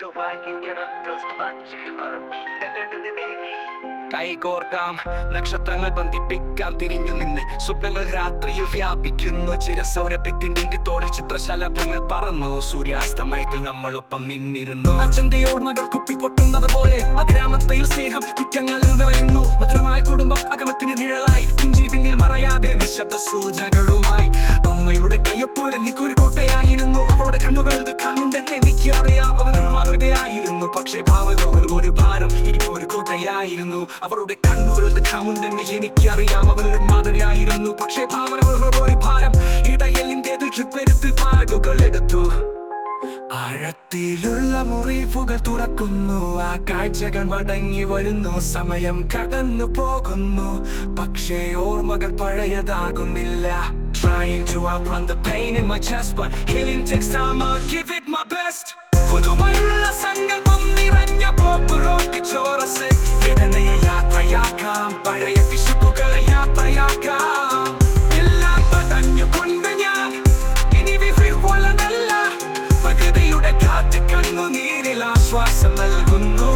കൈകോർക്കാം നക്ഷത്രങ്ങൾ ബന്ധിപ്പിക്കാം തിരിഞ്ഞു നിന്ന് സ്വപ്നങ്ങൾ രാത്രിയിൽ വ്യാപിക്കുന്നു ചിരസൗരഭ്യത്തിന്റെ തോളിൽ ചിത്രശലഭങ്ങൾ പറന്നു സൂര്യാസ്തമയത്തിൽ നമ്മളൊപ്പം നിന്നിരുന്നു അച്ഛന്റെ ഓർമ്മകൾ കുപ്പി പൊട്ടുന്നത് പോലെ അഗ്രാമത്തിൽ സ്നേഹം കുറ്റങ്ങൾ നിറയുന്നു മധുരമായ കുടുംബം അകമത്തിന് നിഴലായി കുഞ്ചി പിന്നിൽ മറയാതെ നിശബ്ദ സൂചനകളുമായി അമ്മയുടെ കയ്യൊപ്പോലെ എനിക്കൊരു കോട്ടയായിരുന്നു അവളുടെ കണ്ണുകൾ ഇത് കാണുണ്ടെന്ന് എനിക്ക് അറിയാം അവൻ മാതൃകയായിരുന്നു പക്ഷേ ഭാവങ്ങൾ ഒരു ഭാരം എനിക്ക് ഒരു കോട്ടയായിരുന്നു അവളുടെ കണ്ണുകൾ ഇത് കാണുണ്ടെന്ന് എനിക്കറിയാം അവളുടെ മാതൃകയായിരുന്നു പക്ഷേ ഭാവനകൾ ഒരു ഭാരം ഇടയലിന്റെ പെരുത്ത് പാടുകൾ എടുത്തു ആഴത്തിലുള്ള മുറിവുകൾ തുറക്കുന്നു ആ കാഴ്ചകൾ മടങ്ങി വരുന്നു സമയം കടന്നു പോകുന്നു പക്ഷേ ഓർമ്മകൾ പഴയതാകുന്നില്ല Trying to outrun the pain in my chest But healing takes time, I'll give it my best പുതുമയുള്ള സങ്കല്പം നിറഞ്ഞ പോപ്പ് റോട്ടി ചോറസ് വേദനയെ യാത്രയാക്കാം പഴയ പിശുക്കുകളെ യാത്രയാക്കാം എല്ലാം പതഞ്ഞുകൊണ്ട് ഞാൻ ഇനി വിഫിവലനല്ല പ്രകൃതിയുടെ കാറ്റ് കണ്ണു നീരിൽ ആശ്വാസം നൽകുന്നു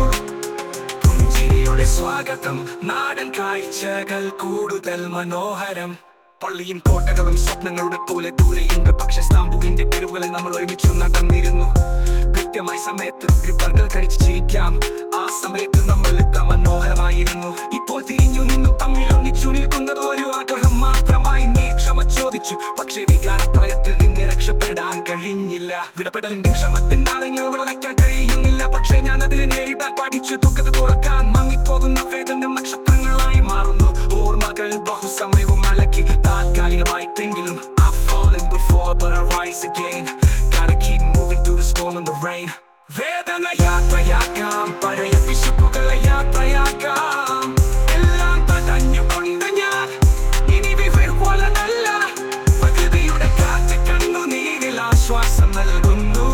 പുഞ്ചിരിയുടെ സ്വാഗതം നാടൻ കാഴ്ചകൾ കൂടുതൽ മനോഹരം പള്ളിയും കോട്ടകളും സ്വപ്നങ്ങളുടെ പോലെ ദൂരെയുണ്ട് പക്ഷെ സ്താംബുവിന്റെ തെരുവുകളിൽ നമ്മൾ ഒരുമിച്ച് നടന്നിരുന്നു കൃത്യമായ സമയത്ത് ഗ്രിപ്പറുകൾ കഴിച്ച് ജീവിക്കാം ആ സമയത്ത് നമ്മൾ എത്ര മനോഹരമായിരുന്നു ഇപ്പോൾ തിരിഞ്ഞു നിന്നും തമ്മിൽ ഒന്നിച്ചു നിൽക്കുന്നത് ഒരു ആഗ്രഹം മാത്രമായി നീ ക്ഷമ ചോദിച്ചു പക്ഷേ വികാരപ്രയത്തിൽ നിന്ന് രക്ഷപ്പെടാൻ കഴിഞ്ഞില്ല വിടപെടലിന്റെ ക്ഷമത്തിന്റെ ആളെങ്ങൾ വിളക്കാൻ കഴിയുന്നില്ല പക്ഷേ ഞാൻ അതിനെ നേരിടാൻ പഠിച്ചു ദുഃഖത തുറക്കാൻ മങ്ങിപ്പോകുന്ന വേദന നക്ഷത്രങ്ങളായി മാറുന്നു ഓർമ്മകൾ ബഹുസമയവും അലക്കി താൽക്കാലികമായിട്ടെങ്കിലും I've fallen before but I rise again Gotta keep moving through the storm and the rain വേദന യാത്രയാക്കാം പഴയ പിശുക്കുകളെ യാത്രയാക്കാം എല്ലാം തടഞ്ഞുകൊണ്ട് ഞാൻ ഇനി വിവരപോലനല്ല പ്രകൃതിയുടെ കാറ്റ് കണ്ണു നീരിൽ ആശ്വാസം നൽകുന്നു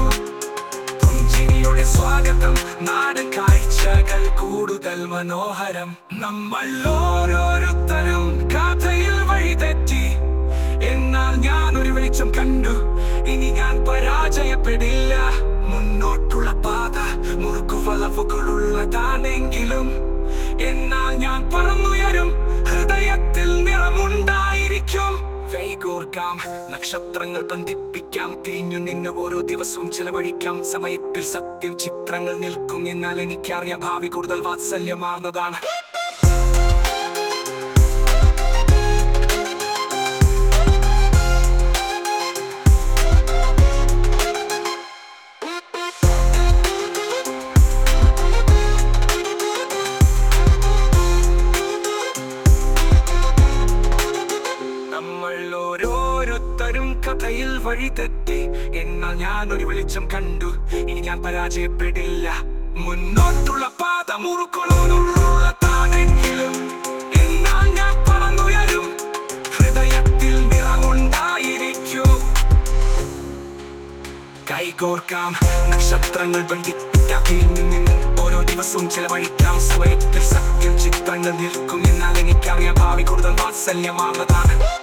പുഞ്ചിരിയുടെ സ്വാഗതം നാടൻ കാഴ്ചകൾ കൂടുതൽ മനോഹരം നമ്മൾ ഓരോരുത്തരും കഥയിൽ വഴിതെറ്റി എന്നാൽ ഞാൻ ഒരു വെളിച്ചം കണ്ടു ഇനി ഞാൻ പരാജയപ്പെടില്ല മുന്നോട്ടുള്ള പാത മുറുക്കു വളവുകളുള്ളതാണെങ്കിലും എന്നാൽ ഞാൻ പറന്നുയരും ഹൃദയത്തിൽ നിറമുണ്ടായിരിക്കും കൈകോർക്കാം നക്ഷത്രങ്ങൾ ബന്ധിപ്പിക്കാം തിരിഞ്ഞു നിന്ന് ഓരോ ദിവസവും ചിലവഴിക്കാം സമയത്തിൽ സത്യം ചിത്രങ്ങൾ നിൽക്കും എന്നാൽ എനിക്കറിയാം ഭാവി കൂടുതൽ വാത്സല്യമാർന്നതാണ് നമ്മൾ ഓരോരുത്തരും കഥയിൽ വഴിതെറ്റി എന്നാൽ ഞാൻ ഒരു വെളിച്ചം കണ്ടു ഇനി ഞാൻ പരാജയപ്പെടില്ല മുന്നോട്ടുള്ള പാത മുറുക്കൊള്ളുള്ളതാണെങ്കിലും എന്നാൽ ഞാൻ പറന്നുയരും ഹൃദയത്തിൽ നിറമുണ്ടായിരിക്കും കൈകോർക്കാം നക്ഷത്രങ്ങൾ ബന്ധിപ്പിക്കാം തിരിഞ്ഞു നിന്ന് ഓരോ ദിവസവും ചെലവഴിക്കാം സ്വയത്തിൽ സത്യം ചിത്രങ്ങൾ നിൽക്കും എന്നാൽ എനിക്കറിയാം ഭാവി കൂടുതൽ വാത്സല്യമാർന്നതാണ്